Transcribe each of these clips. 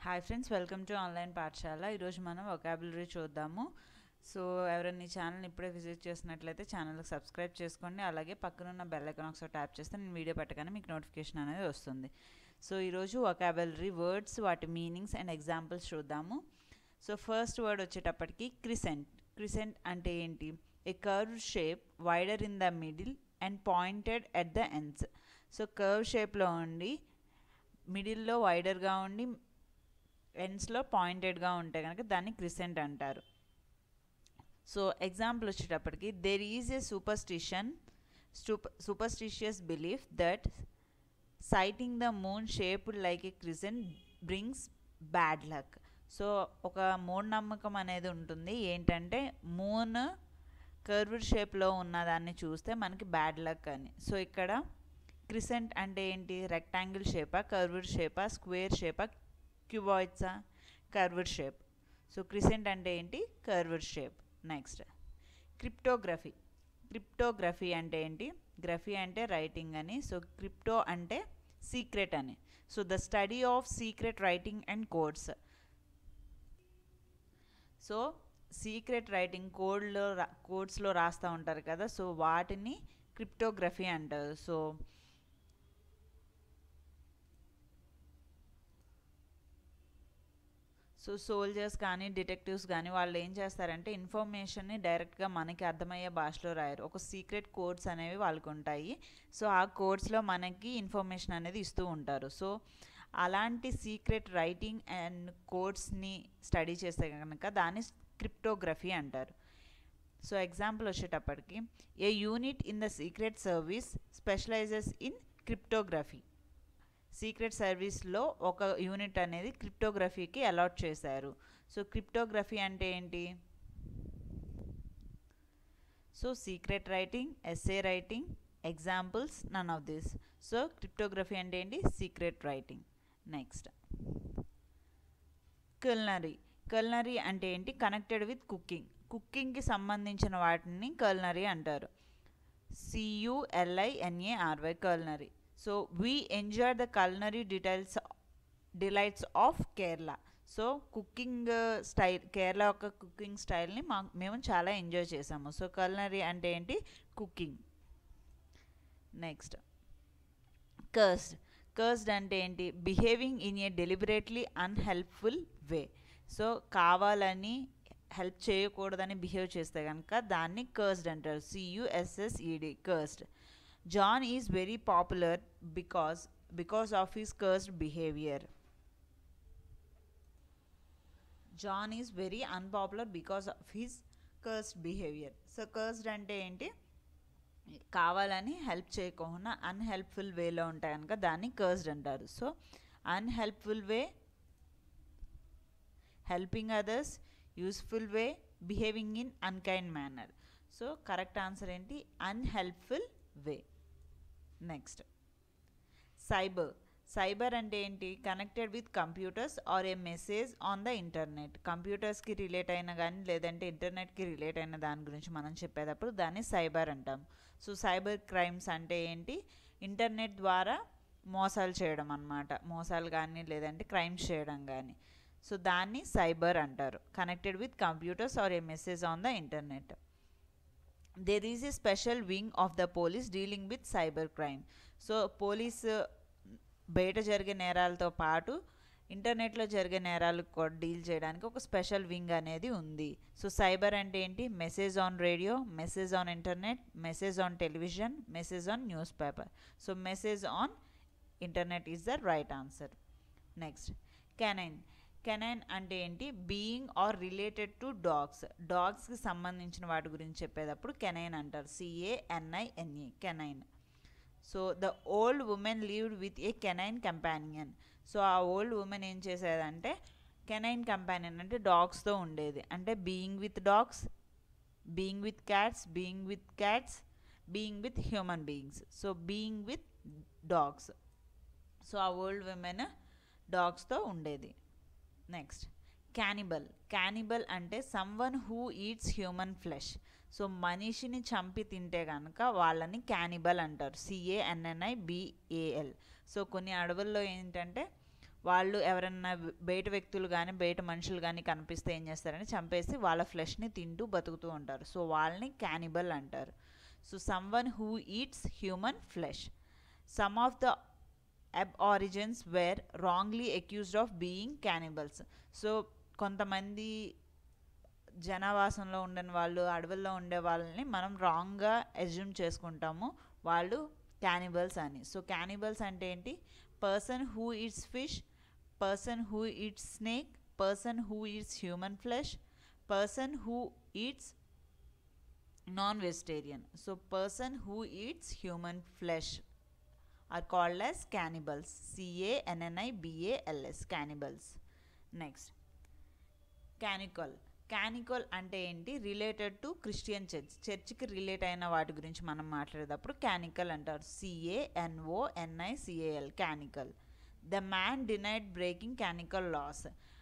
Hi friends welcome to online పాఠశాల ఈరోజు మనం వొకాబులరీ చూద్దాము సో ఎవరైనా ఈ ఛానల్ని ఇప్పుడే విజిట్ చేసినట్లయితే ఛానల్కి సబ్స్క్రైబ్ చేసుకోండి అలాగే పక్కనున్న బెల్ ఐకాన్ ఒకసారి ట్యాప్ చేస్తే నేను వీడియో పెట్టగానే మీకు నోటిఫికేషన్ అనేది వస్తుంది సో ఈరోజు వొకాబులరీ వర్డ్స్ వాటి మీనింగ్స్ అండ్ ఎగ్జాంపుల్స్ చూద్దాము సో ఫస్ట్ వర్డ్ వచ్చేటప్పటికి క్రిసెంట్ క్రిసెంట్ అంటే ఏంటి a curve shape wider in the middle and pointed at the ends so curve షేప్లో ఉండి మిడిల్లో వైడర్గా ఉండి ఎండ్స్లో పాయింటెడ్గా ఉంటే కనుక దాన్ని క్రిసెంట్ అంటారు సో ఎగ్జాంపుల్ వచ్చేటప్పటికి there is a superstition superstitious belief that sighting the moon shaped like a crescent brings bad luck so ఒక మూఢనమ్మకం అనేది ఉంటుంది ఏంటంటే మూన్ కర్వ్డ్ షేప్లో ఉన్నదాన్ని చూస్తే మనకి బ్యాడ్ లక్ అని సో ఇక్కడ క్రిసెంట్ అంటే ఏంటి రెక్టాంగిల్ షేపా కర్వ్డ్ షేపా స్క్వేర్ షేపా క్యూబాయిడ్సా కర్వ్డ్ షేప్ సో క్రిసెంట్ అంటే ఏంటి curved shape next cryptography cryptography అంటే ఏంటి గ్రఫీ అంటే రైటింగ్ అని సో క్రిప్టో అంటే సీక్రెట్ అని so the study of secret writing and codes so secret writing కోడ్లో రా కోడ్స్లో రాస్తూ ఉంటారు కదా సో వాటిని క్రిప్టోగ్రఫీ అంటారు సో సో సోల్జర్స్ కానీ డిటెక్టివ్స్ కానీ వాళ్ళు ఏం చేస్తారంటే ఇన్ఫర్మేషన్ని డైరెక్ట్గా మనకి అర్థమయ్యే భాషలో రాయరు ఒక సీక్రెట్ కోడ్స్ అనేవి వాళ్ళకు ఉంటాయి సో ఆ కోడ్స్లో మనకి ఇన్ఫర్మేషన్ అనేది ఇస్తూ ఉంటారు సో అలాంటి సీక్రెట్ రైటింగ్ అండ్ కోడ్స్ని స్టడీ చేస్తే కనుక దాన్ని క్రిప్టోగ్రఫీ అంటారు సో ఎగ్జాంపుల్ వచ్చేటప్పటికి a unit in the secret service specialises in cryptography secret సర్వీస్లో ఒక యూనిట్ అనేది క్రిప్టోగ్రఫీకి అలాట్ చేశారు సో క్రిప్టోగ్రఫీ అంటే ఏంటి so secret writing SA writing examples none of this so cryptography అంటే ఏంటి secret writing next culinary culinary అంటే ఏంటి కనెక్టెడ్ విత్ కుకింగ్ కుకింగ్కి సంబంధించిన వాటిని కల్నరీ అంటారు CULINARY culinary so we enjoy the culinary details delights of Kerala so cooking style Kerala యొక్క cooking స్టైల్ని మా మేము చాలా ఎంజాయ్ చేసాము సో కల్నరీ అంటే ఏంటి కుకింగ్ నెక్స్ట్ కర్స్డ్ కర్స్డ్ అంటే ఏంటి behaving in a deliberately unhelpful way so కావాలని హెల్ప్ చేయకూడదని బిహేవ్ చేస్తే కనుక దాన్ని కర్స్డ్ అంటారు CUSSED cursed John is very popular because because of his cursed behaviour John is very unpopular because of his cursed behaviour so cursed అంటే ఏంటి కావాలని help చేయకుండా అన్హెల్ప్ఫుల్ వేలో ఉంటాయి కనుక దాన్ని కర్స్డ్ అంటారు so unhelpful way helping others useful way behaving in unkind manner so correct answer ఏంటి unhelpful way next cyber cyber అంటే ఏంటి connected with computers or a message on the internet కంప్యూటర్స్కి రిలేట్ అయిన కానీ లేదంటే ఇంటర్నెట్కి రిలేట్ అయిన దాని గురించి మనం చెప్పేటప్పుడు దాన్ని సైబర్ అంటాం సో సైబర్ క్రైమ్స్ అంటే ఏంటి ఇంటర్నెట్ ద్వారా మోసాలు చేయడం అన్నమాట మోసాలు కానీ లేదంటే క్రైమ్స్ చేయడం కానీ సో దాన్ని సైబర్ అంటారు connected with computers or a message on the internet there is a special wing of the police dealing with cyber crime so police బయట జరిగే నేరాలతో పాటు ఇంటర్నెట్లో జరిగే నేరాలు కూడా డీల్ చేయడానికి ఒక స్పెషల్ వింగ్ అనేది ఉంది సో సైబర్ అంటే ఏంటి message on radio message on internet message on television message on newspaper so message on internet is the right answer next canine canine అంటే ఏంటి being or related to dogs డాగ్స్కి సంబంధించిన వాటి గురించి చెప్పేటప్పుడు canine అంటారు CANINA canine so the old women lived with a canine companion so ఆ old women ఏం చేసేదంటే కెనైన్ కంపానియన్ అంటే డాగ్స్తో ఉండేది అంటే being with dogs being with cats being with cats being with human beings so being with dogs so ఆ old women డాగ్స్తో ఉండేది నెక్స్ట్ క్యానిబల్ క్యానిబల్ అంటే someone who eats human flesh so మనిషిని చంపి తింటే కనుక వాళ్ళని క్యానిబల్ అంటారు సిఏఎన్ఎన్ఐ బిఏఎల్ సో కొన్ని అడవుల్లో ఏంటంటే వాళ్ళు ఎవరన్నా వ- బయట వ్యక్తులు కానీ బయట మనుషులు కానీ కనిపిస్తే ఏం చేస్తారని చంపేసి వాళ్ళ ఫ్లెష్ని తింటూ బతుకుతూ ఉంటారు సో వాళ్ళని క్యానిబల్ అంటారు so someone who eats human flesh some of the aborigines were wrongly accused of being cannibals so కొంతమంది జనావాసంలో ఉండని వాళ్ళు అడవుల్లో ఉండే వాళ్ళని మనం రాంగ్గా అజ్యూమ్ చేసుకుంటాము వాళ్ళు క్యానిబల్స్ అని సో క్యానిబల్స్ అంటే ఏంటి person who eats fish person who eats snake person who eats human flesh person who eats non vegetarian so person who eats human flesh are called as cannibals. C A N N I B A L S cannibals. Next canonical canonical అంటే ఏంటి related to Christian church చర్చ్కి relate అయిన వాటి గురించి మనం మాట్లాడేటప్పుడు canonical అంటారు CANONICAL canonical the man denied breaking canonical laws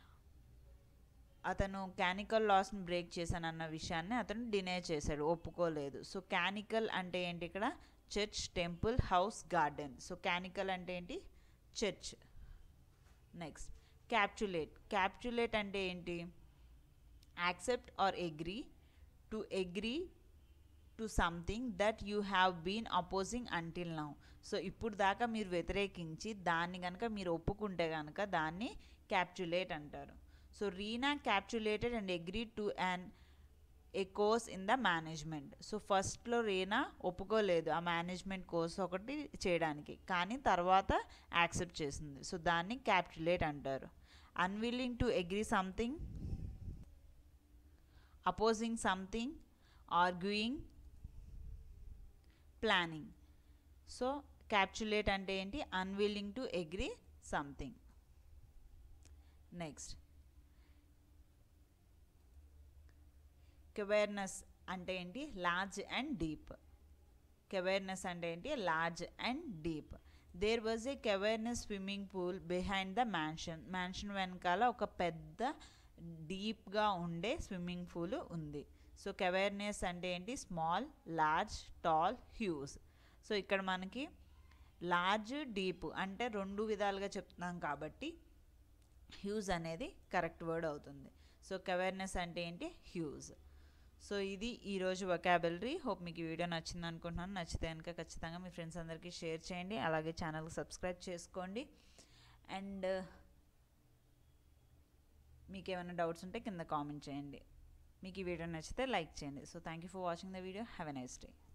అతను క్యానికల్ లాస్ని బ్రేక్ చేశానన్న విషయాన్ని అతను డినై చేశాడు ఒప్పుకోలేదు సో క్యానికల్ అంటే ఏంటి ఇక్కడ church temple house garden so canonical అంటే ఏంటి చర్చ్ నెక్స్ట్ క్యాప్చులేట్ క్యాప్చులేట్ అంటే ఏంటి accept or agree to agree to something that you have been opposing until now so ఇప్పుడు దాకా మీరు వ్యతిరేకించి దాన్ని కనుక మీరు ఒప్పుకుంటే కనుక దాన్ని క్యాప్చులేట్ అంటారు so Reena capitulated and agree to on a course in the management so ఫస్ట్లో రీనా ఒప్పుకోలేదు ఆ మేనేజ్మెంట్ కోర్స్ ఒకటి చేయడానికి కానీ తర్వాత యాక్సెప్ట్ చేసింది సో దాన్ని క్యాప్చులేట్ అంటారు unwilling to agree something opposing something arguing planning so capitulate అంటే ఏంటి unwilling to agree something next cavernous అంటే ఏంటి లార్జ్ అండ్ డీప్ కెవేర్నెస్ అంటే ఏంటి large and deep there was a cavernous swimming pool behind the mansion mansion వెనకాల ఒక పెద్ద డీప్గా ఉండే స్విమ్మింగ్ పూల్ ఉంది సో కెవేర్నెస్ అంటే ఏంటి small large tall huge so ఇక్కడ మనకి లార్జ్ డీప్ అంటే రెండు విధాలుగా చెప్తున్నాం కాబట్టి హ్యూజ్ అనేది కరెక్ట్ వర్డ్ అవుతుంది సో కెవేర్నెస్ అంటే ఏంటి హ్యూజ్ సో ఇది ఈరోజు వొకాబులరీ హోప్ మీకు ఈ వీడియో నచ్చింది అనుకుంటున్నాను నచ్చితే కనుక ఖచ్చితంగా మీ ఫ్రెండ్స్ అందరికీ షేర్ చేయండి అలాగే ఛానల్కి సబ్స్క్రైబ్ చేసుకోండి అండ్ మీకు ఏమైనా డౌట్స్ ఉంటే కింద కామెంట్ చేయండి మీకు ఈ వీడియో నచ్చితే లైక్ చేయండి so thank you for watching the video have a nice day